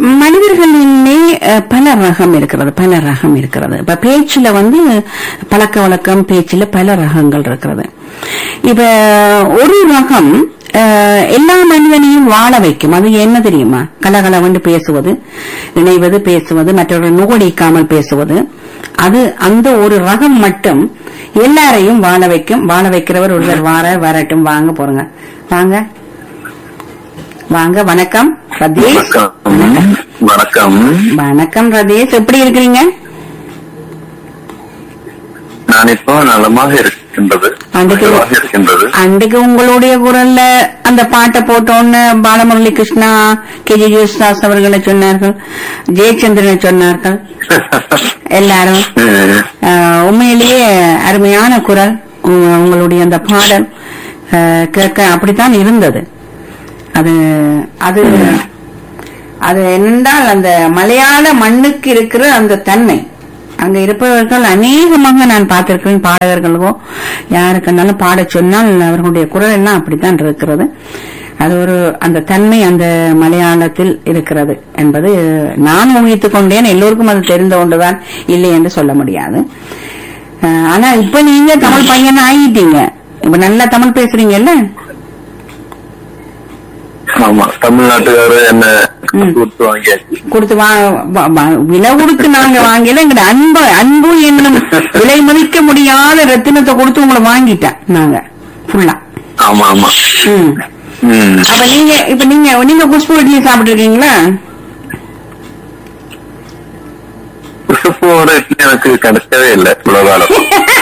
மனிதர்களிலே அஹ், பல ரகம் இருக்கிறது பல ரகம் இருக்கிறது இப்ப பேச்சுல வந்து பழக்க வழக்கம் பேச்சுல பல ரகங்கள் இருக்கிறது இப்ப ஒரு ரகம் அஹ், எல்லா மனிதனையும் வாழ வைக்கும் அது என்ன தெரியுமா கலகலவென்று பேசுவது இணைவது பேசுவது மற்றவர்கள் நோடிக்காமல் பேசுவது அது அந்த ஒரு ரகம் மட்டும் எல்லாரையும் வாழ வைக்கும் வாழ வைக்கிறவர் ஒருவர் வார வரட்டும் வாங்க போறங்க வாங்க வாங்க வணக்கம் சதீஷ் வணக்கம் வணக்கம் வணக்கம் ரதேஷ் எப்படி இருக்கிறீங்க நான் இப்போ நலமாக இருக்கின்றது அன்றைக்கு- மகிழ்வாக இருக்கின்றது அன்றைக்கு உங்களுடைய குரல்ல அந்த பாட்டை போட்டோன்னு பாலமுரளி கிருஷ்ணா கே ஜே ஜோஸ்தாஸ் அவர்களை சொன்னார்கள் ஜெயச்சந்திரனை சொன்னார்கள் எல்லாரும் ம். ஆஹ், உண்மையிலேயே அருமையான குரல் உங்க- உங்களுடைய அந்த பாடல் ஆஹ், கேட்க அப்படித்தான் இருந்தது அது அது அது என்னென்றால் அந்த மலையாள மண்ணுக்கு இருக்கிற அந்த தன்மை அங்க இருப்பவர்கள் அநேகமாக நான் பார்த்திருக்கிறேன் பாடகர்களுக்கோ யாருக்குன்னாலும் பாடச் சொன்னால் அவர்களுடைய குரல் எல்லாம் அப்படித்தான் இருக்கிறது அது ஒரு அந்த தன்மை அந்த மலையாளத்தில் இருக்கிறது என்பது நான் ஊகித்துக் கொண்டேன் எல்லோருக்கும் அது தெரிந்த ஒன்றுதான் இல்லை என்று சொல்ல முடியாது அஹ், ஆனா இப்ப நீங்க தமிழ் பையன் ஆகிட்டீங்க இப்ப நல்லா தமிழ் பேசுறீங்கல்ல ஆமா தமிழ்நாட்டுக்காரர் என்ன ம். கொடுத்து வாங்கியாச்சு கொடுத்து வா வா- வா- விலை கொடுத்து நாங்க வாங்கல எங்க அன்பு அன்பு என்னும் விலை மதிக்க முடியாத ரத்தினத்தை கொடுத்து உங்களை வாங்கிட்டேன் நாங்க ஃபுல்லா ஆமா ஆமா ம் ம். அப்ப நீங்க இப்ப நீங்க நீங்க குஷ்பு இட்லி சாப்பிட்டு இருக்கீங்களா குசுப்போட இட்லி எனக்கு கிடைக்கவே இல்லை இவ்வளவு காலம்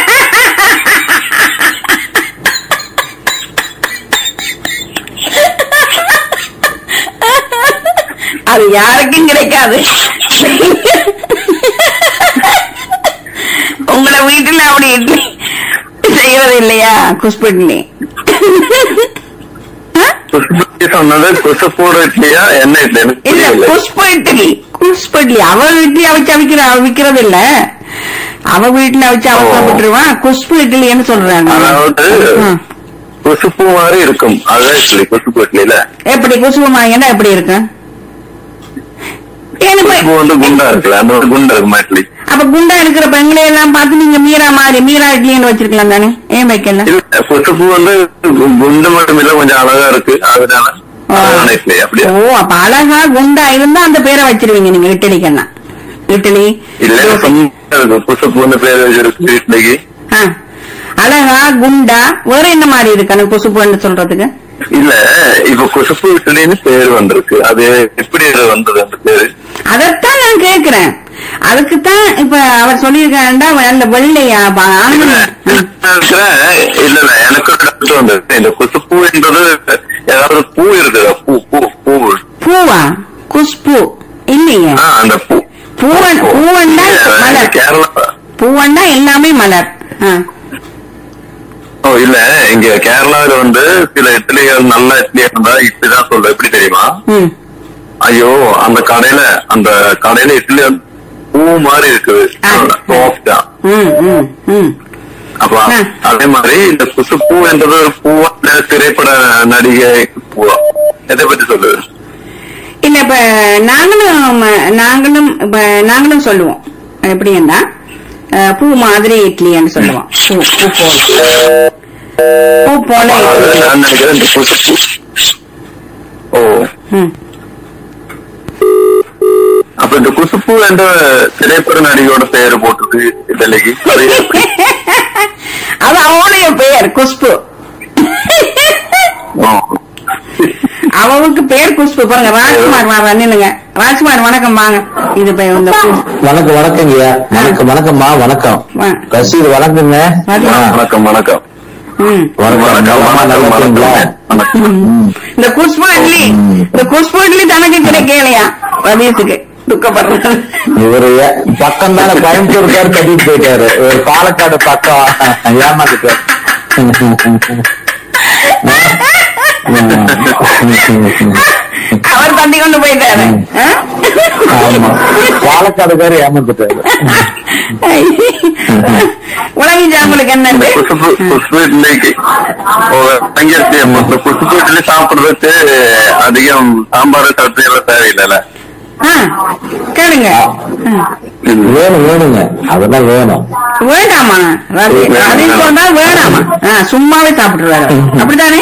அது யாருக்கும் கிடைக்காது உங்களை வீட்டுல அப்படி இட்லி செய்யறது இல்லையா குஷ்பு இட்லி ஆ? குசுப்பு இட்லி சொன்னது குசுப்போட இட்லியா என்ன இட்லி எனக்கு இல்ல புரியல புஷ்ப இட்லி புஷ்ப இட்லி அவ வீட்லயே வச்சு அவிக்கிற விக்கிறது இல்ல அவ வீட்டுல வச்சு அவ ஓ. சாப்பிட்டுருவான் குஷ்பு இட்லின்னு சொல்றாங்க அதாவது ஆ. குசுப்பு மாதிரி இருக்கும் அதுதான் இட்லி குசுப்பு இட்லில எப்படி குஷ்பு மாங்கன்னா எப்படி இருக்கு எனக்கு குசுப்பு வந்து குண்டா இருக்குல்ல அந்த ஒரு குண்டா இருக்குமா இட்லி அப்ப குண்டா இருக்கிற பெண்களை எல்லாம் பார்த்து நீங்க மீரா மாதிரி மீரா இட்லின்னு வச்சிருக்கலாம் தானே ஏன் வைக்கல இல்ல குசுப்பு வந்து கு- குண்டு மட்டும் இல்ல கொஞ்சம் அழகா இருக்கு அதனால அழகான இட்லி அப்படியா ஓ அப்ப அழகா குண்டா இருந்தா அந்த பேரை வச்சிருவீங்க நீங்க இட்லிக்கெல்லாம் இட்லி இல்ல தோசை. சும்மா இருக்கு. குசுப்பு வந்து பேர் வச்சிருக்கு இட்லிக்கு ஆ. அழகா குண்டா வேற என்ன மாதிரி இருக்கு அந்த குசுப்புன்னு சொல்றதுக்கு இல்ல இப்ப குசுப்பு இட்லின்னு பேர் வந்திருக்கு அது எப்படி அது வந்தது அந்த பேரு அதத்தான் நான் கேக்குறேன் அதுக்குத்தான் இப்ப அவர் சொல்லியிருக்காண்டா அந்த வெள்ளையா ப- இல்ல ஆனந்தம். நான் இருக்கிறேன். இல்ல இல்ல எனக்கு ஒரு doubt வந்தது இந்த குசுப்பு என்றது ஏதாவது பூ இருக்குதா பூ பூ பூ பூவா குஷ்பு இல்லையே ஆ, அந்த பூ பூவன் பூவன்னா மலர் கேரளா பூவன்னா எல்லாமே மலர் ஆ. ஓ இல்ல இங்க கேரளாவில வந்து சில இட்லிகள் நல்ல இட்லி இருந்தா இப்படிதான் சொல்றேன் எப்படி தெரியுமா ம். ஐயோ அந்த கடையில அந்த கடையில இட்லி வந்து பூ மாதிரி இருக்குது ஆ. சாஃப்டா ம், ம், ம். அப்ப ஆ. அதே மாதிரி இந்த குசுப்பூ என்றது ஒரு பூவா இல்ல திரைப்பட நடிகை பூவா எதை பத்தி சொல்லுது இல்ல இப்ப நாங்களும் நாங்களும் இப்ப நாங்களும் சொல்லுவோம் எப்படின்னா அஹ், பூ மாதிரி இட்லின்னு சொல்லுவோம் பூ பூ போல பூ போல இட்லி நான் நினைக்கிறேன் இந்த குசுப்பூ ஓ ம். அப்ப இந்த குசுப்பு என்ற திரைப்பட நடிகையோட பெயர் போட்டிருக்கு இட்லிக்கு அது எப்படி? அது அவனுடைய பெயர் குஷ்பு ஓ. அவனுக்கு பேர் குஷ்பு பாருங்க ராஜ்குமார் வாங்க நில்லுங்க ராஜ்குமார் வணக்கம் வாங்க இது இப்ப இந்த பூ. வணக்கம் வணக்கங்க வணக்கம் வணக்கம்மா வணக்கம் வா. ரசீது வணக்கங்க வணக்கம். ஆ, வணக்கம் வணக்கம் ம். வணக்கம் வணக்கம் அம்மா, நல்லா வணக்கம் இருக்கீங்களா? வணக்கம் ம். இந்த குஷ்பு இட்லி இந்த குஷ்பு இட்லி தனக்கு கிடைக்கலையா ரதீஷுக்கு துக்கப்படுறது இவரு பக்கம் தானே கோயம்புத்தூர்கார் கட்டிட்டு போயிட்டாரு இவர் பாலக்காடு பக்கம் ஏமாந்துட்டார் அவர் தட்டி கொண்டு போயிட்டாரு ஆ? ஆமா பாலக்காடுக்காரு ஏமாந்துட்டாரு உலகி ஜாமலுக்கு இந்த என்ன குசுப்பு குசுப்பு இட்லிக்கு ஓ, அங்கிருச்சு. இந்த குசுப்பு இட்லி சாப்பிடுறதுக்கு அதிகம் சாம்பார் சட்னி எல்லாம் தேவையில்லைல்ல ஆ, கேளுங்க ஆ. வேணும் வேணுங்க அதெல்லாம் வேணும் வேண்டாமா ரவி ரவி சொன்னா வேணாமா ஆ, சும்மாவே சாப்பிட்டுருவாரு அப்படித்தானே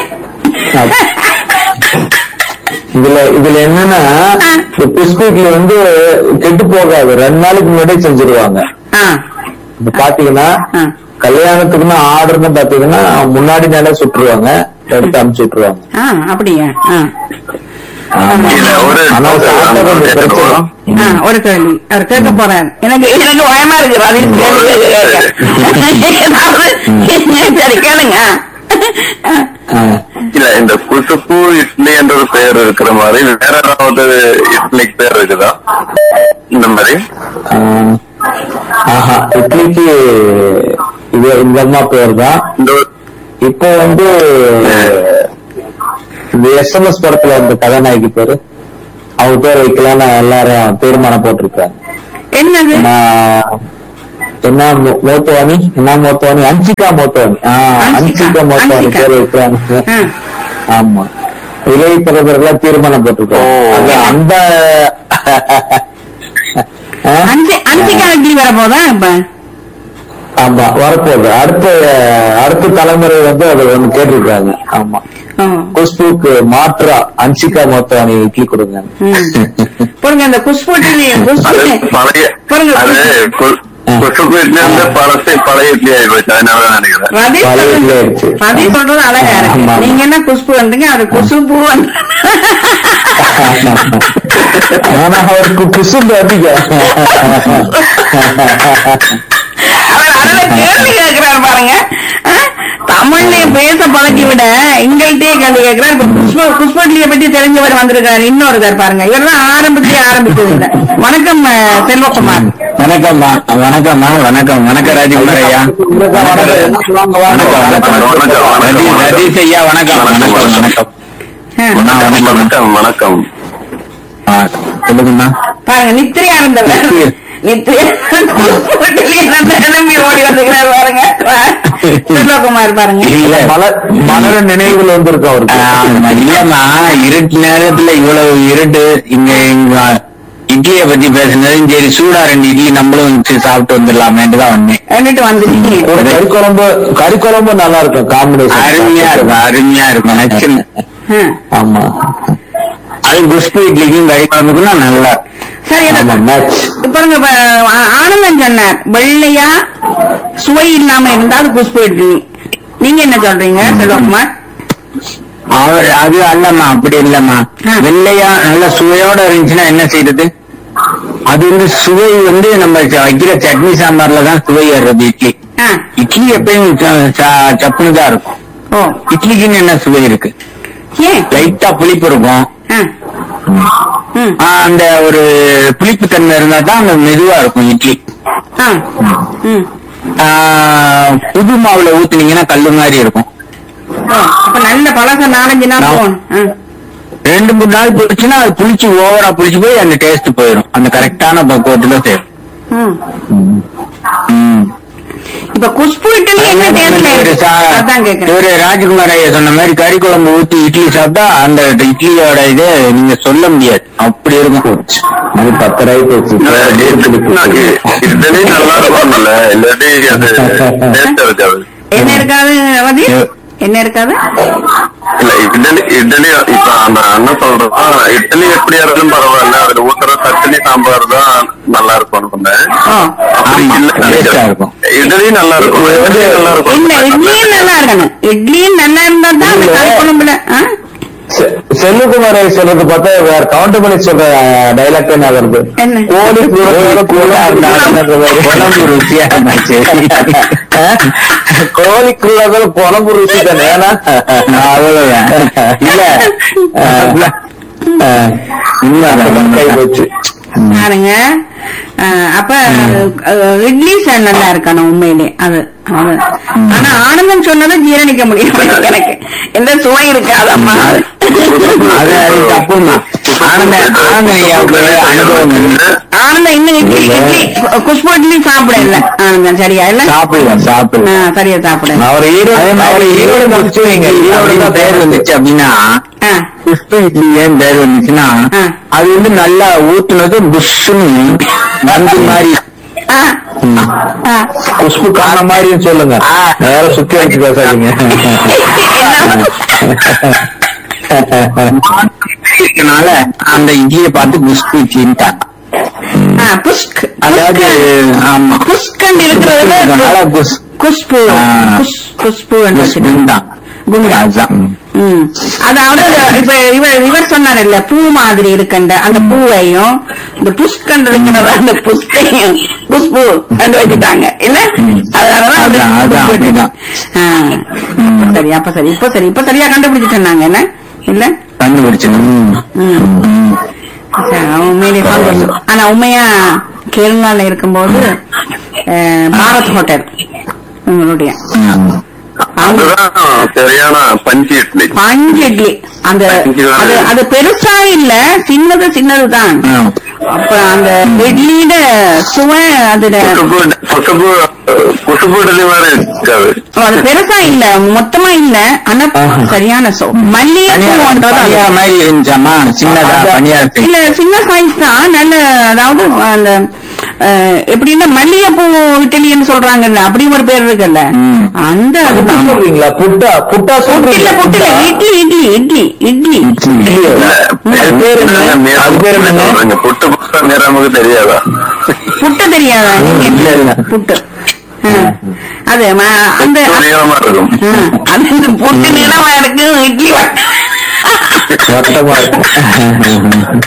இதுல இதுல என்னன்னா இந்த பிஸ்கூட்ல வந்து கெட்டு போகாது ரெண்டு நாளைக்கு முன்னாடியே செஞ்சிருவாங்க ஆ, இப்ப பாத்தீங்கன்னா ஆ. கல்யாணத்துக்குன்னு ஆர்டர்னு பாத்தீங்கன்னா முன்னாடி நாளே சுட்டுருவாங்க எடுத்து அனுப்பிச்சு விட்டுருவாங்க ஆ, அப்படியா ஆ. ஆமா. இல்ல, ஒரு ஆனா சாப்பிட்டா கொஞ்சம் பிரச்சனை ஆ, ஒரு கேள்வி அவர் கேட்க போறாரு எனக்கு எனக்கு பயமா இருக்கு பதில் கேள்வி கேட்க. ஏதாவது சரி கேளுங்க ஆ. இல்ல இந்த குசுப்பு இட்லி என்ற ஒரு பெயர் இருக்கிற மாதிரி வேற ஏதாவது இட்லிக்கு பேர் இருக்குதா இந்த மாதிரி ஆ. ஆஹா இட்லிக்கு இது இந்த அம்மா பேர் தான் இந்த ஒரு- இப்போ வந்து இந்த எஸ்எம்எஸ் படத்துல இந்த கதாநாயகி பேரு அவங்க பேர் வைக்கலாம்னு எல்லாரும் தீர்மானம் போட்டிருக்காங்க என்னது நான் என்ன மோ- மோத்துவானி என்ன மோத்துவானி அன்சிகா மோத்துவானி ஆ, அன்சிகா, அன்சிகா மோத்துவானி அன்சிகா. பேர் வைக்கிறாங்க ஆ. ஆமா இளைய பிறந்தவர்கள்லாம் தீர்மானம் போட்டிருக்காங்க ஓ. அது அந்த ஆ? அஞ்சு அஞ்சுக்கா இட்லி வர போதா இப்ப ஆமா வரப்போகுது அடுத்த அடுத்த தலைமுறை வந்து அதை ஒண்ணு கேட்டிருக்காங்க ஆமா ஓ. குஷ்புக்கு மாற்றா அன்சிகா மோத்துவானி இட்லி கொடுங்க ம். பாருங்க அந்த குஷ்பு இட்லி குஷ்பு அது பழைய பாருங்க அது கு- குசுப்பு இட்லி வந்து பழசு பழைய இட்லி ஆகி போச்சு அதனால தான் நினைக்கிறேன் ரதி பழைய இட்லி சொல்றது- ஆயிடுச்சு. ரதி சொல்றது அழகா இருக்கு ஆமா. நீங்க என்ன குஷ்பு வந்தீங்க அது குசுப்பு வந்து ஆனா அவருக்கு குசும்பு அதிகம் அவர் அதுல கேள்வி கேட்கிறாரு பாருங்க ஆ? தமிழ்ல பேச பழக்கி விட எங்கள்கிட்டயே கேள்வி கேட்கிறார் இப்ப புஷ்ப புஷ்பட்லியை பத்தி தெரிஞ்சவர் வந்திருக்காரு இன்னொருத்தர் பாருங்க இவர் தான் ஆரம்பத்திலே ஆரம்பிச்சது இல்ல வணக்கம் அஹ், செல்வகுமார் வணக்கம்மா வணக்கம்மா வணக்கம் வணக்கம் ராஜகுமார் ஐயா வணக்கம் வணக்கம், வணக்கம். ரதீஷ் ஐயா வணக்கம் வணக்கம் வணக்கம் ஆ. வணக்கம் வணக்கம் வணக்கம் ஆ, சொல்லுங்கம்மா பாருங்க நித்திரையா இருந்தவர் நித்திரையா புஷ்பட்லி கிளம்பி ஓடி வந்துக்கிறார் பாருங்க செல்வகுமார் பாருங்க இல்ல மலர் மலர நினைவுகள் வந்திருக்கும் அவருக்கு இல்லம்மா இருட்டு நேரத்துல இவ்வளவு இருட்டு இங்க இங்க இட்லிய பத்தி பேசுனதும் சரி சூடா ரெண்டு இட்லி நம்மளும் வச்சு சாப்பிட்டு வந்துடலாமேன்னு தான் வந்தேன் வந்துட்டு வந்துட்டீங்க கறி குழம்பு கறி குழம்பு நல்லா இருக்கும் காம்பினேஷன் அருமையா இருக்கும் அருமையா இருக்கும் நச்சுன்னு ஆ. ஆமா அது குஷ்பு இட்லிக்கும் கறி குழம்புக்கும் தான் நல்லா இருக்கும். சரி ஆமா எனக்கு மேட்ச் பாருங்க இப்ப, ஆ- ஆனந்தன் சொன்னார் வெள்ளையா சுவை இல்லாம இருந்தா அது குஷ்பு இட்லி நீங்க என்ன சொல்றீங்க செல்வகுமார் அவர் அது அல்லம்மா அப்படி இல்லம்மா ஆ. வெள்ளையா நல்ல சுவையோட இருந்துச்சுன்னா என்ன செய்யறது அது வந்து சுவை வந்து நம்ம ச- வைக்கிற சட்னி சாம்பார்ல தான் சுவை ஏறுறது இட்லி ஆ. இட்லி எப்பயும் ச- ச- சப்புன்னு தான் இருக்கும் ஓ இட்லிக்குன்னு என்ன சுவை இருக்கு ஏன் லைட்டா புளிப்பு இருக்கும் ஆ. ம். ஆ, அந்த ஒரு புளிப்பு தன்மை இருந்தா தான் அந்த மெதுவா இருக்கும் இட்லி ஆ. ம். ஆ, புது மாவுல ஊத்துனீங்கன்னா கல்லு மாதிரி இருக்கும் ஓ, அப்ப நல்ல பழச நாலஞ்சு நாள் நான்- போகணும் ஆ. ரெண்டு மூணு நாள் போச்சுன்னா அது புளிச்சு ஓவரா புளிச்சு போய் அந்த டேஸ்ட் போயிடும் அந்த கரெக்டான பக்குவத்துல சேரும் ம். ம். இப்ப குஷ்பு இட்லி என்ன இவரு டேஸ்ட் சா- அதான் கேக்குறேன் இவரு ராஜகுமார் ஐயா சொன்ன மாதிரி கறி குழம்பு ஊத்தி இட்லி சாப்பிட்டா அந்த இட்லியோட இது நீங்க சொல்ல முடியாது அப்படி இருக்கும் அது பத்து இட்லி நல்லா இருக்கும்ல இல்லாட்டி அது டேஸ்ட் இருக்காது என்ன இருக்காது அவதி என்ன இருக்காது இல்ல இட்லி இட்லி இப்ப அந்த அண்ணன் சொல்றதா இட்லி எப்படியா இருந்தாலும் பரவாயில்ல அதுல ஊத்துற சட்னி சாம்பார் தான் நல்லா இருக்கும் சொன்னேன் ஓ. அப்படி ஆமா, இல்ல taste ஆ நினைக்கிறேன். இருக்கும். இட்லி நல்லா இருக்கும் இட்லி நல்லா இருக்கும் இல்ல இட்லியும் நல்லா இருக்கணும் இட்லியும் நல்லா இருந்தா தான் அந்த கறி குழம்புல ஆ? செல்லுகுமாரை சொல்றது பார்த்தா வேற கவுண்டர் பண்ணி சொல்ற டைலாக் என்ன வருது என்ன? கோழி கூட குழம்பு ருசியா இருந்துச்சு கோழி கூட குழம்பு ருசி தானே ஏன்னா அவ்வளவுதான் இல்ல உண்மை கை போச்சு பாருங்க அஹ், அப்ப அஹ், இட்லி ச- நல்லா இருக்கணும் உண்மையிலே அது அது. ஆனா ஆனந்தம் சொன்னதை ஜீரணிக்க முடியும் எனக்கு எந்த சுவை இருக்காதம்மா அது அது தப்புமா ஆனந்த ஆனந்த ஐயாவுக்கு அனுபவம் இருக்கு. ஆனந்தம் இன்னும் இட்லி இட்லி குஷ்பு இட்லி சாப்பிடல ஆனந்தம் சரியா இல்ல சாப்பிடலாம் ஆ, சாப்பிடலாம் சரியா சாப்பிடல அவர் ஈரோடு அவர் ஈரோடு முடிச்சு வைங்க ஈரோடு தான் பேர் வந்துச்சு அப்படின்னா ஆ, புஷ்ப இட்லி ஏன் பேர் வந்துச்சுன்னா ஆ. அது வந்து நல்லா ஊத்துனது புஷ்ஷுன்னு நந்து மாதிரி ஆ, ஆ. குஷ்பு காண மாதிரியும் சொல்லுங்க வேற சுத்தி வச்சு பேசாதீங்க இருக்கனால அந்த இட்லியை பார்த்து குஷ்பு இட்லின்ட்டாங்க ஆ, புஷ்க் அதாவது ஆமா புஷ்கண்ட் இருக்கிறதுல அதனால குஷ் குஷ்பு ஆ. குஷ் குஷ்பு குஷ்புன்னு தான் குண்டா அதுதான் ம். அதாவது இப்ப இவர் இவர் சொன்னார் இல்ல பூ மாதிரி இருக்கண்ட அந்த பூவையும் இந்த புஷ்கண்ட் இருக்கிற அந்த புஷ்கையும் புஷ்பு கண்டு வச்சுட்டாங்க இல்ல அதனாலதான் அது அதான், அதான், புஷ்பு. அப்படிதான். ஆ. சரி அப்ப சரி இப்ப சரி இப்ப சரியா கண்டுபிடிச்சிட்டு நாங்க என்ன இல்ல கண்டுபிடிச்சு ம். ம். ம். சரி, உண்மையிலே சந்தோஷம் ஆனா உண்மையா கேரளால இருக்கும்போது அஹ், பாரத் ஹோட்டல் உங்களுடைய ம். அவங்க அதுதான் சரியான பஞ்சு இட்லி பஞ்சு இட்லி அந்த அது அது பெருசா இல்ல சின்னது சின்னதுதான் ம். அப்ப அந்த இட்லியில சுவை அதுல குசுபு குசுபு குசுபு இட்லி மாதிரி இருக்காது அது பெருசா இல்ல மொத்தமா இல்ல ஆனா சரியான சோ மல்லிகைப்பூ பனியாரம் பனியாரம் மாதிரி இருந்துச்சாமா சின்னதா பனியாரத்தை இல்ல சின்ன சைஸ் தான் நல்ல அதாவது அந்த அஹ், எப்படின்னா மல்லிகைப்பூ இட்லின்னு சொல்றாங்கல்ல அப்படி ஒரு பேர் இருக்குல்ல ம். அந்த அதுதான் சொல்றீங்களா புட்டா புட்டா புட்டில புட்டில இட்லி இட்லி இட்லி இட்லி அது பேர் என்ன? அது பேர் என்னங்க? சொல்றீங்க. புட்டு புட்டா நேரமுக்கு தெரியாதா புட்டு தெரியாதா நீங்க? இல்ல, இல்ல. புட்டு ஆ. அது ம- அந்த நீளமா இருக்கும் ஆ, அது இந்த புட்டு நிலமா இருக்கு இட்லி வ- வட்டமா இருக்கும்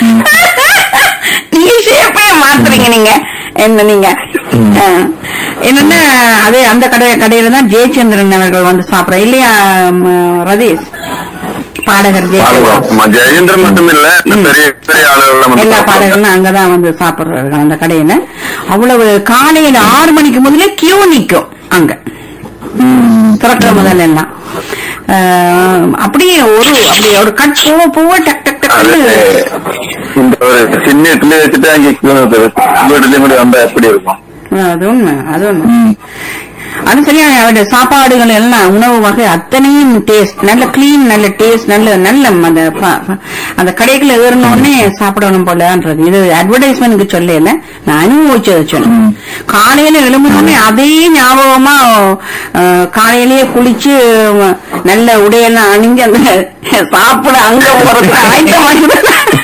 நீங்க ஷேப்பே மாத்துறீங்க நீங்க என்ன நீங்க ஆ. என்னன்னா அது அந்த கடை கடையில தான் ஜெயச்சந்திரன் அவர்கள் வந்து சாப்பிடுற இல்லையா ம, ரதீஷ் பாடகர் ஜெயச்சந்திரன் ஆமா, ஜெயேந்திரன் மட்டும் இல்ல இந்த பெரிய பெரிய ஆளுகள் எல்லா பாடகர்களும் அங்கதான் வந்து சாப்பிடுறாங்க அந்த கடையில அவ்வளவு காலையில ஆறு மணிக்கு முதல்ல கியூ நிக்கும் அங்க திறக்கிற முதல்ல எல்லாம் ஆஹ், அப்படியே ஒரு அப்படியே ஒரு கட் பூவ பூவ டக் டக் அது டக் இந்த ஒரு சின்ன இட்லி வச்சுட்டு அங்கே இட்லி முடி வந்தா எப்படி இருக்கும் அது உண்மை அது உண்மை அது சரியா அவருடைய சாப்பாடுகள் எல்லாம் உணவு வகை அத்தனையும் டேஸ்ட் நல்ல கிளீன் நல்ல டேஸ்ட் நல்ல நல்ல அந்த ப- ப- அந்த கடைக்குள்ள ஏறினோடனே சாப்பிடணும் போலன்றது இது அட்வர்டைஸ்மெண்ட்க்கு சொல்லல நான் அனுபவிச்சதை சொன்னேன் காலையில எழும்பினோடனே அதே ஞாபகமா அஹ், காலையிலேயே குளிச்சு அஹ், நல்ல உடையெல்லாம் அணிஞ்சு அந்த சாப்பிட அங்க போறது ஆயத்தமாகி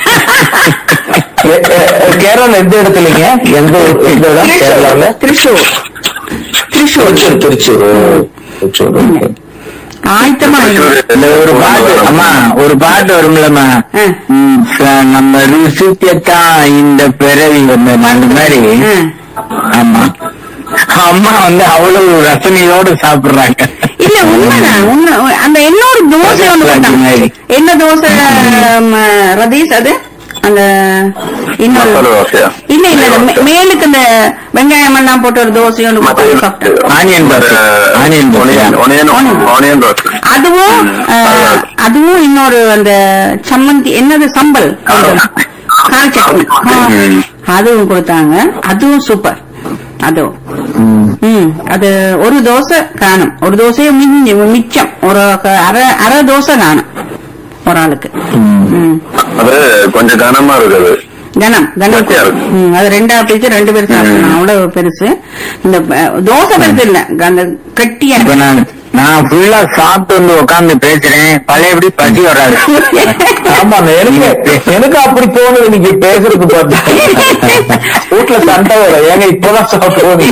கேரளா எந்த இடத்துலங்க எந்த எந்த இடம் கேரளால திருச்சூர் திருச்சூர் திருச்சூர் திருச்சூர் திருச்சூர் okay. ஆயத்தமா இந்த ஒரு பாட்டு அம்மா ஒரு பாட்டு வரும்லம்மா ஆ. ம், ச- நம்ம ருசிக்கத்தான் இந்த பிறவி வந்த அந்த மாதிரி ம். ஆமா அம்மா வந்து அவ்வளவு ரசனையோடு சாப்பிடுறாங்க இல்ல உண்மைதான் உண்மை அந்த இன்னொரு தோசை ஒண்ணு போட்டாங்க என்ன தோசை ம, ரதீஷ் அது அந்த இன்னொரு மசாலா தோசையா இல்ல இல்ல இந்த மே- மேலுக்கு இந்த வெங்காயம் எல்லாம் போட்டு ஒரு தோசை ஒண்ணு போட்டு சாப்பிட்டேன் onion dosa onion dosa onion onion onion dosa அதுவும் அஹ், அதுவும் இன்னொரு அந்த சம்மந்தி என்னது சம்பல் கார சட்னி ஆ, ம். அதுவும் கொடுத்தாங்க அதுவும் சூப்பர் அதுவும் ம் அது ஒரு தோசை காணும் ஒரு தோசையை மிஞ்சி மிச்சம் ஒரு க- அரை அரை தோசை காணும் ஒரு ஆளுக்கு ம் அது கொஞ்சம் கனமா இருக்குது கனம் கனம் கட்டியா இருக்கு. ம், அது ரெண்டா பிரிச்சு ரெண்டு பேர் சாப்பிடணும் அவ்வளவு பெருசு இந்த ப- தோசை பெருசு இல்ல அந்த கட்டியா இப்ப நான் நான் ஃபுல்லா சாப்பிட்டு வந்து உட்கார்ந்து பேசுறேன் பழையபடி பசி வராது ஆமா எனக்கு எனக்கு அப்படி தோணுது நீங்க பேசுறது பார்த்தா வீட்டுல சண்டை வரும் ஏங்க இப்பதான் சாப்பிடுவோம்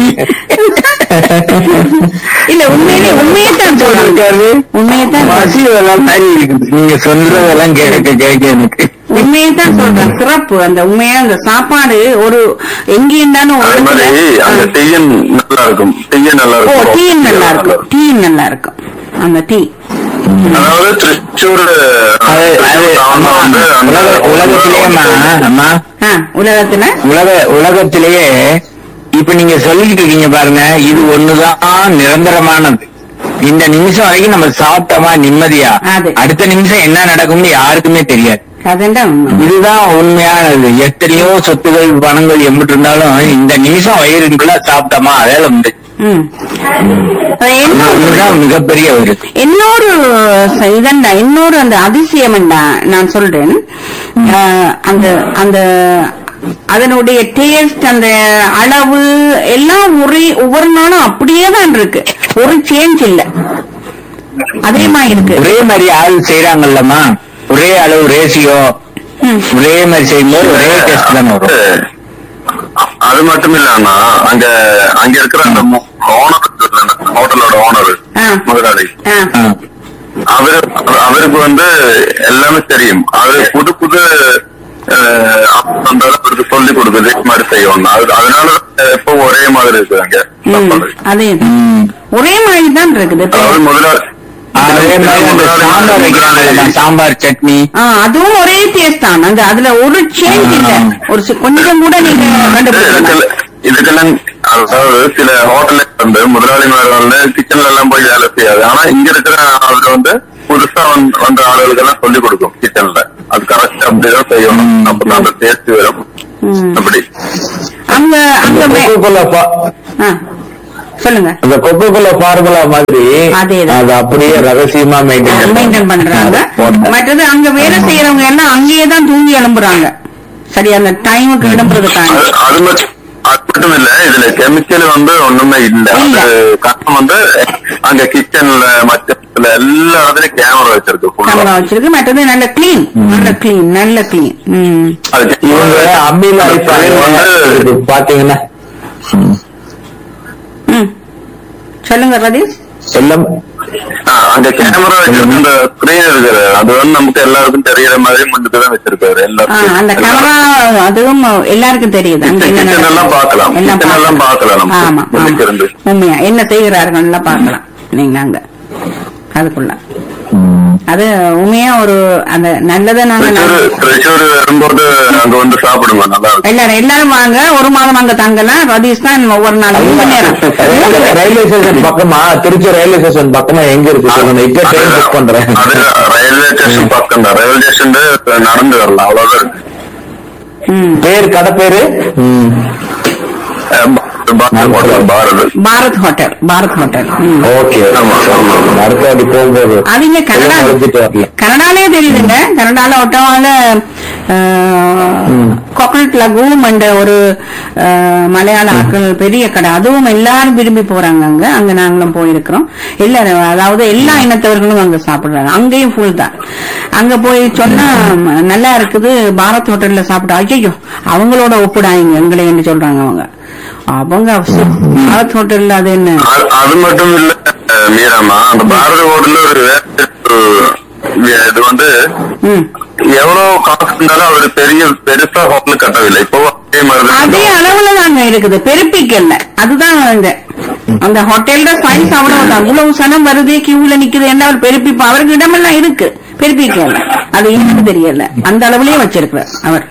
இல்ல உண்மையிலே உண்மையத்தான் சொல்றாங்க உண்மையத்தான் பசி எல்லாம் மாதிரி இருக்குது நீங்க சொல்றதெல்லாம் கேட்க கேட்க எனக்கு உண்மையத்தான் சொல்றேன் சிறப்பு அந்த உண்மையா அந்த சாப்பாடு ஒரு எங்க இருந்தாலும் ஒரு அது மாதிரி இடத்துல- அந்த டீயன் நல்லா இருக்கும் டீயன் நல்லா ஓ இருக்கும் டீ நல்லா இருக்கும் டீ நல்லா இருக்கும் அந்த டீ அதாவது திருச்சூர் அது அது அம்மா, வந்து அந்த உலக உலகத்திலேயேம்மா அம்மா ஆ, உலகத்துல உலக உலகத்திலேயே இப்ப நீங்க சொல்லிட்டு இருக்கீங்க பாருங்க இது ஒண்ணுதான் நிரந்தரமானது இந்த நிமிஷம் வரைக்கும் நம்ம சாப்பிட்டோமா நிம்மதியா அது. அடுத்த நிமிஷம் என்ன நடக்கும்னு யாருக்குமே தெரியாது அதுதான் உண்மை. இதுதான் உண்மையானது எத்தனையோ சொத்துகள் பணங்கள் எம்பிட்டு இருந்தாலும் இந்த நிமிஷம் வயிறுக்குள்ள சாப்பிட்டோமா வேலை முடிஞ்சு ம். அது என்ன இதுதான் மிகப்பெரிய ஒரு இன்னொரு ச- இதண்டா இன்னொரு அந்த அதிசயம் நான் சொல்றேன் அஹ், அந்த அந்த அதனுடைய டேஸ்ட் அந்த அளவு எல்லாம் ஒரே ஒவ்வொரு நாளும் அப்படியே தான் இருக்கு ஒரு சேஞ்ச் இல்ல அதே மாதிரி இருக்கு ஒரே மாதிரி ஆள் செய்யறாங்கல்லம்மா ஒரே அளவு ரேசியோ ம். ஒரே மாதிரி செய்யும்போது ஒரே டேஸ்ட் தானே வரும் அது மட்டும் இல்லாம அங்க அங்க இருக்கிற அந்த ஓனர் ஹோட்டலோட ஓனர் ஆ. முதலாளி ஆ, ஆ. அவரு அவருக்கு வந்து எல்லாமே தெரியும் அவரு புது புது அஹ், அந்த அளவுக்கு சொல்லி கொடுக்குது இது மாதிரி செய்யணும் அது அதனால எப்போ ஒரே மாதிரி இருக்கு அங்க ம், சாப்பாடு. அதே தான். ம். ஒரே மாதிரி தான் இருக்குது இப்ப அதாவது முதலாளி அதே மாதிரி அந்த சாம்பார் வைக்கிறாங்கல்ல சாம்பார் சட்னி ஆ, அதுவும் ஒரே டேஸ்ட் தான் அந்த அதுல ஒரு சேஞ்ச் இல்ல ஒரு சி- கொஞ்சம் கூட நீங்க கண்டுபிடிக்கலாம் இதுக்கெல்லாம் இதுக்கெல்லாம் அதாவது சில ஹோட்டல்ல வந்து முதலாளிமார் வந்து கிச்சன்ல எல்லாம் போய் வேலை செய்யாது ஆனா இங்க இருக்கிற அவர் வந்து புதுசா வந்து- வந்த ஆளுகளுக்கெல்லாம் சொல்லி கொடுக்கும் கிச்சன்ல அது கரெக்ட் அப்படிதான் செய்யணும் அப்பதான் அந்த டேஸ்ட் வரும் ம். அப்படி அங்க அங்க வே- கொக்கோகோலா பா- ஆ, சொல்லுங்க அந்த கொக்கோகோலா ஃபார்முலா மாதிரி அதேதான். அது அப்படியே ரகசியமா மெயின்டைன் மெயின்டைன் பண்றாங்க மற்றது அங்க வேலை செய்யறவங்க எல்லாம் அங்கேயே தான் தூங்கி எழும்புறாங்க சரி அந்த டைமுக்கு எழும்புறதுக்காக அது அது மட்டும் அது மட்டும் இல்ல இதுல கெமிக்கல் வந்து ஒண்ணுமே இல்ல இல்ல. அது காரணம் வந்து அங்க கிச்சன்ல மற்ற எல்லா இடத்துலயும் கேமரா வச்சிருக்கு full ஆ. கேமரா வச்சிருக்கு மற்றது நல்ல கிளீன் நல்ல கிளீன் நல்ல கிளீன் ம் அது இவங்க அம்மியில அரைப்பாங்க வந்து இது பாத்தீங்கன்னா ம் சொல்லுங்க ரதீஷ் எல்லாம் ஆ, அங்க கேமரா வச்சிருக்க அந்த ஸ்கிரீன் இருக்குது அது வந்து நமக்கு எல்லாருக்கும் தெரியற மாதிரி முன்னுக்கு தான் வச்சிருக்காரு ஆ, எல்லாருக்கும் அந்த கேமரா அதுவும் எல்லாருக்கும் தெரியுது அங்க என்ன Kitchen நடக்குது. எல்லாம் பார்க்கலாம். எல்லாம் Kitchen எல்லாம் பார்க்கலாம் நம்ம. ஆமா முன்னுக்கு ஆமா இருந்து. உண்மையா என்ன செய்கிறார்கள் எல்லாம் பார்க்கலாம் நீங்க அங்க அதுக்குள்ள அது உண்மையா ஒரு அந்த நல்லதை நாங்க திருச்சூர் திருச்சூர் வரும்போது அங்க வந்து சாப்பிடுங்க நல்லா இருக்கும் எல்லாரும் எல்லாரும் வாங்க ஒரு மாதம் அங்க தங்கலாம் ரதீஷ் தான் ஒவ்வொரு நாள் மூணு நேரம் ரயில்வே ஸ்டேஷன் பக்கமா திருச்சி ரயில்வே ஸ்டேஷன் பக்கமா எங்க இருக்கு சொல்லுங்க இப்ப ட்ரெயின் புக் பண்றேன் அது ரயில்வே ஸ்டேஷன் பக்கம் தான் ரயில்வே ஸ்டேஷன் நடந்து வரலாம் அவ்வளவுதான் இருக்கு ம். பேர் கடை பேரு ம். அஹ் பாரத் பாரத் பாரத் ஹோட்டல் பாரத் ஹோட்டல் ம். ஓகே ஆமா, ஆமா. அடுத்த வாட்டி போகும்போது அது இங்க கனடா எல்லாம் எடுத்துட்டு வரல கனடாலே தெரியுதுங்க கனடால ஒட்டவால கோகனட் லகூம் என்ற ஒரு அஹ், மலையாள ஆட்கள் பெரிய கடை அதுவும் எல்லாரும் விரும்பி போறாங்க அங்க அங்க நாங்களும் போயிருக்கிறோம் எல்லாரும் அதாவது எல்லா இனத்தவர்களும் அங்க சாப்பிடுறாங்க அங்கேயும் ஃபுல் தான் அங்க போய் சொன்னா ம், நல்லா இருக்குது பாரத் ஹோட்டல்ல சாப்பிட்டா ஐயோ அவங்களோட ஒப்பிடாங்க எங்களை என்று சொல்றாங்க அவங்க அவங்க பாரத் ஹோட்டல்ல அது என்ன அது- அது மட்டும் இல்ல அஹ் மீராமா அந்த பாரத ஹோட்டல்ல ஒரு வேற ஒரு இது வந்து ம் எவ்வளவு காசு இருந்தாலும் அவர் பெரிய பெருசா ஹோட்டல் கட்டவில்லை இப்போ அதே மாதிரி அதே தான் அளவுல தாங்க இருக்குது பெருப்பிக்கல்ல அதுதான் இந்த அந்த ஹோட்டல்ல சைஸ் அவ்வளவுதான் இவ்வளவு சனம் வருது கியூல நிக்குது என்ன அவர் பெருப்பிப்பா அவருக்கு இடமெல்லாம் இருக்கு பெருப்பிக்கல்ல அது எனக்கு தெரியல அந்த அளவுலயே வச்சிருக்கிறார் அவர்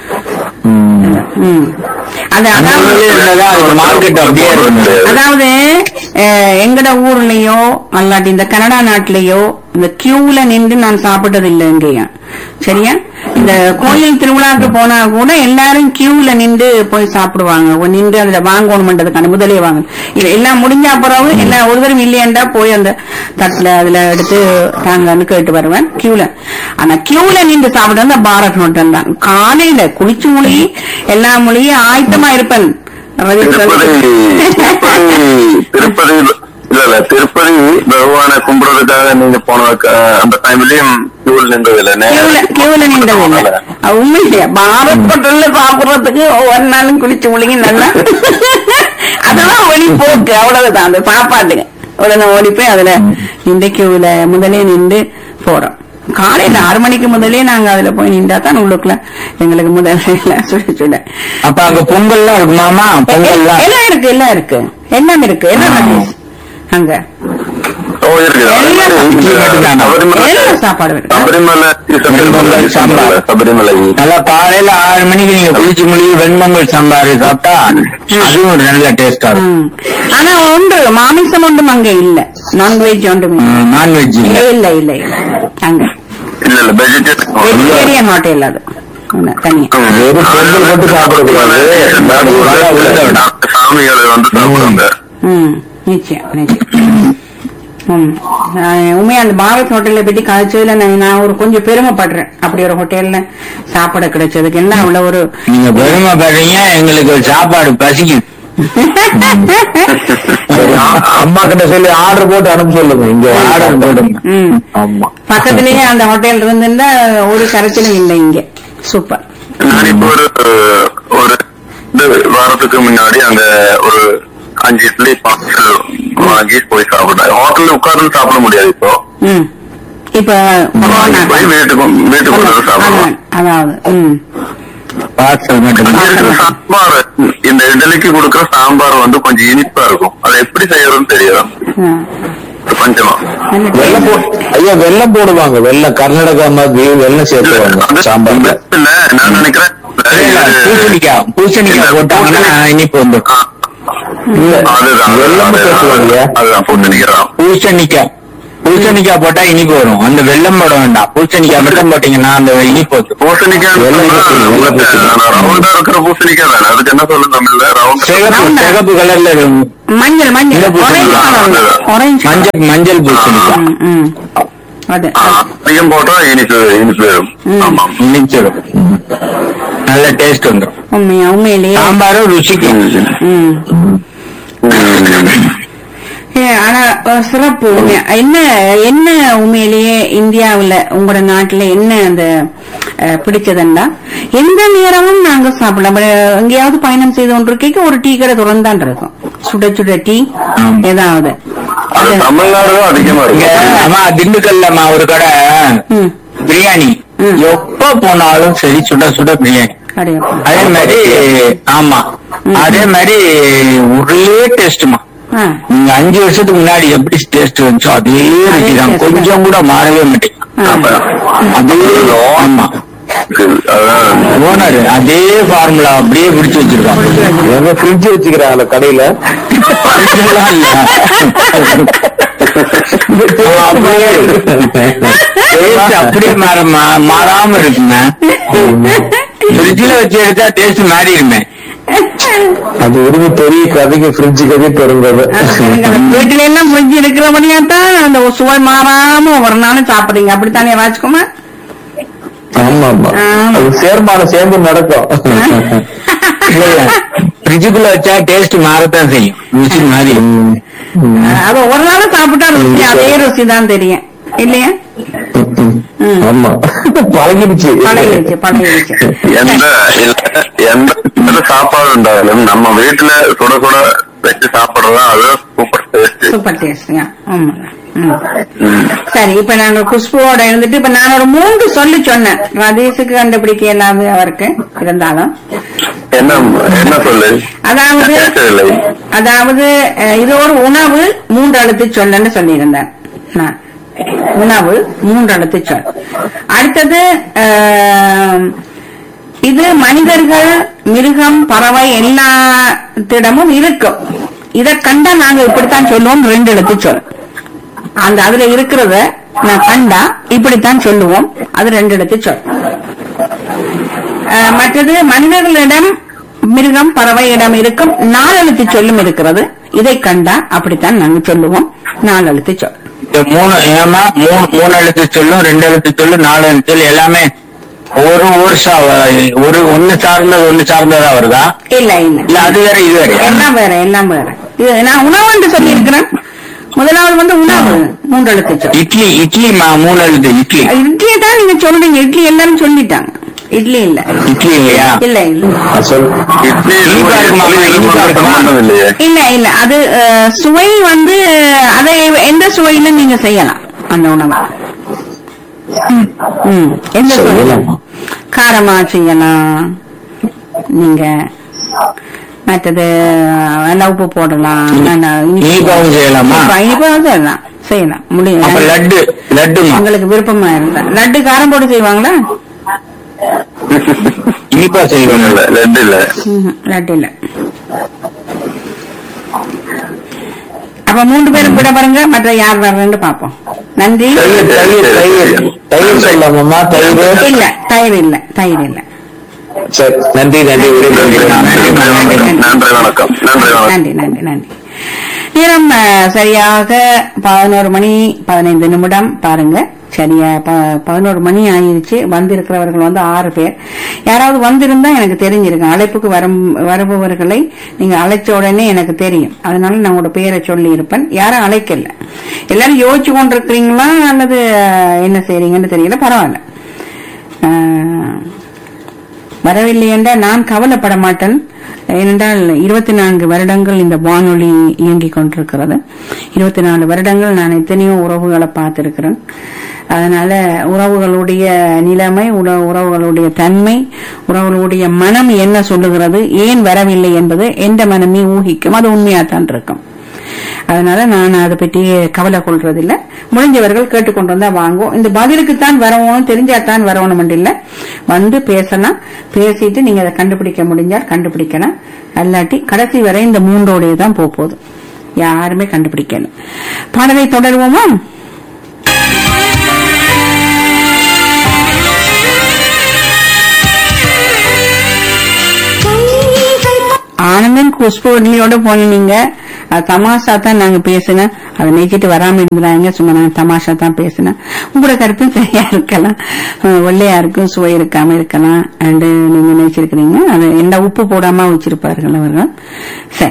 ம். அது அதாவது மார்க்கெட் அப்படியே இருக்கு அதாவது அஹ், எங்கட ஊர்லயோ அல்லாட்டி இந்த கனடா நாட்டிலேயோ இந்த கியூல நின்று நான் சாப்பிட்டது இல்லை எங்கேயும் சரியா இந்த கோயில் திருவிழாக்கு போனா கூட எல்லாரும் கியூல நின்று போய் சாப்பிடுவாங்க ஒரு நின்று அதுல வாங்கணும்ன்றதுக்கான முதலே வாங்க இது எல்லாம் முடிஞ்ச பிறகு எல்லாம் ஒரு தரம் இல்லையாண்டா போய் அந்த தட்டுல அதுல எடுத்து தாங்கன்னு கேட்டு வருவேன் கியூல ஆனா கியூல நின்று சாப்பிடுறது அந்த பாரத் ஹோட்டல் தான் காலையில குளிச்சு மொழி எல்லா மொழியும் ஆயத்தமா இருப்பேன் ரவி திருப்பதி திருப்பதி திருப்பதி இல்ல இல்ல திருப்பதி பகவானை கும்பிடுறதுக்காக நீங்க போன க- அந்த டைம்லயும் கியூல் நின்றது இல்ல கியூல கியூல நின்றதில்லை அது உண்மையிலே பாரத் ஹோட்டல்ல சாப்பிடுறதுக்கு ஒவ்வொரு நாளும் குளிச்சு முழுங்கி நல்லா அதெல்லாம் ஒளி போக்கு அவ்வளவுதான் அந்த சாப்பாட்டுக்கு உடனே ஓடி போய் அதுல நின்று கியூல முதலே நின்று போறோம் காலையில ஆறு மணிக்கு முதலே நாங்க அதுல போய் நின்றா தான் உள்ளுக்குள்ள எங்களுக்கு முதல்ல எல்லாம் சுட சுட அப்ப அங்க பொங்கல்லாம் இருக்குமாமா பொங்கல்லாம் எல்லாம் இருக்கு எல்லாம் இருக்கு எல்லாம் இருக்கு எல்லாம் இருக்கு அங்க ஓ இருக்குது எல்லாம் சபரிமலை எல்லாம் சாப்பாடு இருக்கு சபரிமலை வெண்பொங்கல், சாம்பார். சபரிமலை நல்லா காலையில ஆறு மணிக்கு நீங்க குளிச்சு முழுகி வெண்பொங்கல் சாம்பார் சாப்பிட்டா அதுவும் ஒரு நல்ல டேஸ்டா இருக்கும் ம். ஆனா உண்டு மாமிசம் ஒன்றும் அங்க இல்ல நான்வெஜ் ஒன்றும் இல்ல நான்வெஜ் இல்ல இல்ல இல்ல இல்ல அங்க இல்ல இல்ல வெஜிடேரியன் வெஜிடேரியன் ஹோட்டல் அது ஒண்ணு, தனியா வெறும் பொங்கல் மட்டும் சாப்பிடக்கூடாது சாமிகளை வந்து சாப்பிடுவாங்க ம் நிச்சயம் நிச்சயம் ம் நான் உண்மையா அந்த பாரத் ஹோட்டல்ல பத்தி கதைச்சதுல நான் நான் ஒரு கொஞ்சம் பெருமைப்படுறேன் அப்படி ஒரு ஹோட்டல்ல சாப்பிட கிடைச்சதுக்கு என்ன அவ்வளவு ஒரு நீங்க பெருமைப்படுறீங்க எங்களுக்கு சாப்பாடு பசிக்குது அம்மா கிட்ட சொல்லி ஆர்டர் போட்டு அனுப்ப சொல்லுங்க இங்க ஆர்டர் போடுங்க ம் ஆமா பக்கத்திலேயே அந்த ஹோட்டல் இருந்திருந்தா ஒரு கரைச்சலும் இல்லை இங்க சூப்பர் நான் இப்போ ஒரு ஒரு ரெண்டு வாரத்துக்கு முன்னாடி அங்க ஒரு அஞ்சு இட்லி பார்சல் வாங்கி போய் சாப்பிட்டேன் ஹோட்டல்ல உட்கார்ந்து சாப்பிட முடியாது இப்போ ம் இப்ப வாங்கி கொரோனா போய் வீட்டுக்கு வீட்டுக்கு கொண்டு வந்து சாப்பிடுவோம் அதான், அதாவது ம் பார்சல் மட்டும் இங்க இருக்கிற சாம்பார் இந்த இட்லிக்கு கொடுக்கிற சாம்பார் வந்து கொஞ்சம் இனிப்பா இருக்கும் அதை எப்படி செய்யறதுன்னு தெரியாது ஆ. கொஞ்சமா நல்ல வெள்ளம் taste. போ ஐயா வெள்ளம் போடுவாங்க வெள்ளம் கர்நாடகா மாதிரி வெள்ளம் சேர்த்துவாங்க சாம்பார்ல இல்ல நான் நினைக்கிறேன் பூசணிக்காய் பூசணிக்காய் போட்டாங்கன்னா இனிப்பு வந்துடும் ஆ, இல்ல அதுதான் வெள்ளம் சேர்த்துவாங்க அதுதான் பூசணிக்கிறோம் பூசணிக்காய் பூசணிக்காய் போட்டா இனிப்பு வரும் அந்த வெள்ளம் போட வேண்டாம் பூசணிக்காய் மட்டும் போட்டீங்கன்னா அந்த இனிப்பு வந்துடும் பூசணிக்காய் வெள்ளை பூசணி, வெள்ளை பூசணி. ரவுண்டா இருக்கிற பூசணிக்காய் தானே அதுக்கு என்ன சொல்லு தமிழ்ல ரவுண்ட் சிகப்பு சிகப்பு கலர்ல இருக்கும் மஞ்சள் மஞ்சள் இந்த பூசணி ஆரஞ்சு தான். கலர் ஆரஞ்சு மஞ்சள் மஞ்சள் பூசணிக்காய் ம், ம். அது அதிகம் போட்டா இனிப்பு இனிப்பு வரும் ம். ஆமா இனிச்சிடும் நல்ல டேஸ்ட் வந்துடும் உண்மையா உண்மையிலேயே சாம்பாரும் ருசிக்கு ம் ம். ஏ, ஆனா அஹ், சிறப்பு உண்மையா என்ன என்ன உண்மையிலேயே இந்தியாவுல உங்களோட நாட்டுல என்ன அந்த அஹ், பிடிச்சதுன்னா எந்த நேரமும் நாங்க சாப்பிடலாம் அஹ், எங்கேயாவது பயணம் செய்து கொண்டிருக்க ஒரு டீ கடை திறந்தான் இருக்கும் சுட சுட டீ ஆமா. ஏதாவது அது தமிழ்நாடு தான் அதிகமா இங்க இருக்கு அம்மா திண்டுக்கல்ல ஒரு கடை ம் பிரியாணி ம். எப்ப போனாலும் சரி சுட சுட பிரியாணி கடையப்பா அதே மாதிரி ஆமா ம். அதே மாதிரி ஒரே டேஸ்ட்மா ஆ நீங்க அஞ்சு வருஷத்துக்கு முன்னாடி எப்படி டேஸ்ட் வந்துச்சோ அதே ருசி தான் taste கொஞ்சம் கூட மாறவே மாட்டேங்க ஆ. அதே ஆமா அதான் ஓனர் அதே ஃபார்முலா அப்படியே பிடிச்சு வச்சிருக்காங்க எங்க ஃப்ரிட்ஜ் வச்சுக்கிறாங்கள கடையில அப்படியே taste அப்படியே மாற மா- மாறாம இருக்குங்க ஃப்ரிட்ஜ்ல வச்சு எடுத்தா டேஸ்ட் மாறிடுமே அது ஒரு பெரிய கதைக்கு ஃப்ரிட்ஜ் கதை பெருங்கதை வீட்டுல எல்லாம் ஃப்ரிட்ஜ் இருக்கிறபடியா தான் அந்த சுவை மாறாம ஒரு நாளும் சாப்பிடுறீங்க அப்படித்தானே ராஜ்குமார் ஆமா ஆமா ஆமா. அது சேர்மானம் சேர்ந்து நடக்கும் ஃப்ரிட்ஜுக்குள்ள வச்சா டேஸ்ட் மாறத்தான் செய்யும் ருசி மாறி அது ஒரு நாளும் சாப்பிட்டா ருசி அதே ருசி தான் தெரியும் இல்லையா ம். ஆமா பழகிடுச்சு பழகிடுச்சு பழகிடுச்சு எந்த இல்ல, எந்த எந்த சாப்பாடு இருந்தாலும் நம்ம வீட்டுல சுட சுட வச்சு சாப்பிடுறதா அது சூப்பர் டேஸ்ட் சூப்பர் டேஸ்ட்ங்க ஆமா ம். சரி இப்ப நாங்க குஷ்புவோட இருந்துட்டு இப்ப நான் ஒரு மூன்று சொல்லி சொன்னேன் ரதீஷுக்கு கண்டுபிடிக்க இல்லாத அவருக்கு இருந்தாலும் என்ன என்ன சொல்லு அதாவது கேட்கவில்லை அதாவது அஹ், இது ஒரு உணவு மூன்று எழுத்து சொல்லுன்னு சொல்லியிருந்தேன் நான். உணவு மூன்று எழுத்து சொல் அடுத்தது அஹ், இது மனிதர்கள் மிருகம் பறவை எல்லாத்திடமும் இருக்கும் இதை கண்டா நாங்க இப்படித்தான் சொல்லுவோம் ரெண்டு எழுத்து சொல் அந்த அதுல இருக்கிறத நான் கண்டா இப்படித்தான் சொல்லுவோம் அது ரெண்டு எழுத்து சொல் அஹ், மற்றது மனிதர்களிடம் மிருகம் பறவையிடம் இருக்கும் நாலெழுத்து சொல்லும் இருக்கிறது இதை கண்டா அப்படித்தான் நாங்க சொல்லுவோம் நாலெழுத்து சொல் இந்த மூணு ஏமா மூணு மூணு எழுத்து சொல்லும் ரெண்டு எழுத்து சொல்லும் நாலு எழுத்து சொல்லு எல்லாமே ஒரு ஒரு சா- ஒரு ஒண்ணு சார்ந்தது ஒண்ணு சார்ந்ததா வருதா இல்ல இல்ல இல்ல அது வேற இது வேற எல்லாம் வேற எல்லாம் வேற இது நான் உணவு என்று சொல்லி இருக்கிறேன் முதலாவது வந்து உணவு மூன்று எழுத்து சொல் இட்லி இட்லி மா- மூணு எழுத்து இட்லி இட்லியை தான் நீங்க சொல்றீங்க இட்லி எல்லாரும் சொல்லிட்டாங்க இட்லி இல்ல இட்லி இல்லையா இல்ல இல்ல சொல் இட்லி இனிப்பா இருக்குமா? இனிப்பா இருக்குமா? சம்பந்தம் இல்லையே இல்ல இல்ல அது அஹ், சுவை வந்து அதை எந்த சுவையில நீங்க செய்யலாம் அந்த உணவை ம், எந்த சுவை செய்யலாமா? காரமா செய்யலாம் நீங்க மற்றது நல்லா உப்பு போடலாம் நல்லா இனிப்பு- இனிப்பாவும் செய்யலாமா? இனிப்பா- இனிப்பாவும் செய்யலாம் செய்யலாம் அப்ப முடியும் லட்டு லட்டுமா உங்களுக்கு விருப்பமா இருந்தா லட்டு காரம் போட்டு செய்வாங்களா இனிப்பா செய்வாங்க இல்ல லட்டு இல்ல ம்ஹும், லட்டு இல்ல அப்ப மூன்று பேரும் விட பாருங்க மற்ற யார் வர்றேன்னு பாப்போம் நன்றி தயிர் தயிர் தயிர் தயிர் சொல்லலாமாம்மா தயிர் இல்ல தயிர் இல்ல தயிர் இல்ல சரி நன்றி நன்றி விடைபெறுகிறேன் நன்றி வணக்கம் நன்றி வணக்கம் நன்றி நன்றி நன்றி நேரம் அஹ், சரியாக பதினோரு மணி பதினைந்து நிமிடம் பாருங்க சரியா ப- பதினோரு மணி ஆயிடுச்சு வந்திருக்கிறவர்கள் வந்து ஆறு பேர் யாராவது வந்திருந்தா எனக்கு தெரிஞ்சிருக்கும் அழைப்புக்கு வரும் வருபவர்களை நீங்க அழைச்ச உடனே எனக்கு தெரியும் அதனால நான் உங்களோட பேரை சொல்லி இருப்பேன் யாரும் அழைக்கல எல்லாரும் யோசிச்சு கொண்டிருக்கிறீங்களா அல்லது அஹ், என்ன செய்றீங்கன்னு தெரியல பரவாயில்ல அஹ், வரவில்லை என்றால் நான் கவலைப்பட மாட்டேன் ஏனென்றால் இருபத்தி நான்கு வருடங்கள் இந்த வானொலி இயங்கிக் கொண்டிருக்கிறது இருபத்தி நாலு வருடங்கள் நான் எத்தனையோ உறவுகளை பார்த்திருக்கிறேன் அதனால உறவுகளுடைய நிலைமை உற- உறவுகளுடைய தன்மை உறவுகளுடைய மனம் என்ன சொல்லுகிறது ஏன் வரவில்லை என்பது எந்த மனமே ஊகிக்கும் அது உண்மையாத்தான் இருக்கும் அதனால நான் அதை பற்றி கவலை கொள்றதில்ல முடிஞ்சவர்கள் கேட்டுக்கொண்டு வந்தா வாங்குவோம் இந்த பதிலுக்குத்தான் வரணும் தெரிஞ்சாதான் வரணும் இல்ல வந்து பேசலாம் பேசிட்டு நீங்க அதை கண்டுபிடிக்க முடிஞ்சால் கண்டுபிடிக்கலாம் அல்லாட்டி கடைசி வரை இந்த மூன்றோடைய தான் போக போகுது யாருமே கண்டுபிடிக்கல பாடலை தொடருவோமா ஆனந்தன் குஷ்பவல்லியோட போனீங்க அது தமாஷா தான் நாங்க பேசினேன் அதை நினைச்சிட்டு வராம இருந்தாங்க சும்மா நான் தமாஷா தான் பேசினேன் உங்களோட கருத்தும் சரியா இருக்கலாம் அஹ் வெள்ளையா இருக்கும் சுவை இருக்காம இருக்கலாம் அண்ட் நீங்க நினைச்சிருக்கிறீங்க அது என்ன உப்பு போடாம வச்சிருப்பார்கள் அவர்கள் சரி